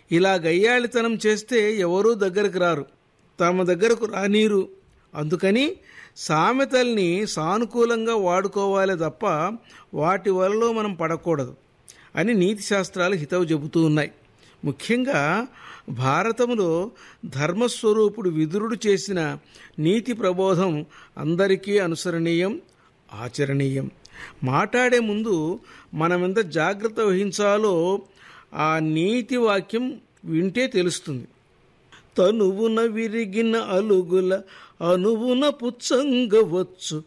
ఇలా గయ్యాళితనం చేస్తే ఎవరూ దగ్గరకు రారు తమ దగ్గరకు రానీరు అందుకని సామెతల్ని సానుకూలంగా వాడుకోవాలి తప్ప వాటి వలలో మనం పడకూడదు అని నీతి శాస్త్రాలు హితవు చెబుతూ ఉన్నాయి ముఖ్యంగా భారతములో ధర్మస్వరూపుడు విదురుడు చేసిన నీతి ప్రబోధం అందరికీ అనుసరణీయం ఆచరణీయం మాట్లాడే ముందు మనం ఎంత జాగ్రత్త వహించాలో ఆ నీతి వాక్యం వింటే తెలుస్తుంది తనువున విరిగిన అలుగుల అనువున పుచ్చంగవచ్చు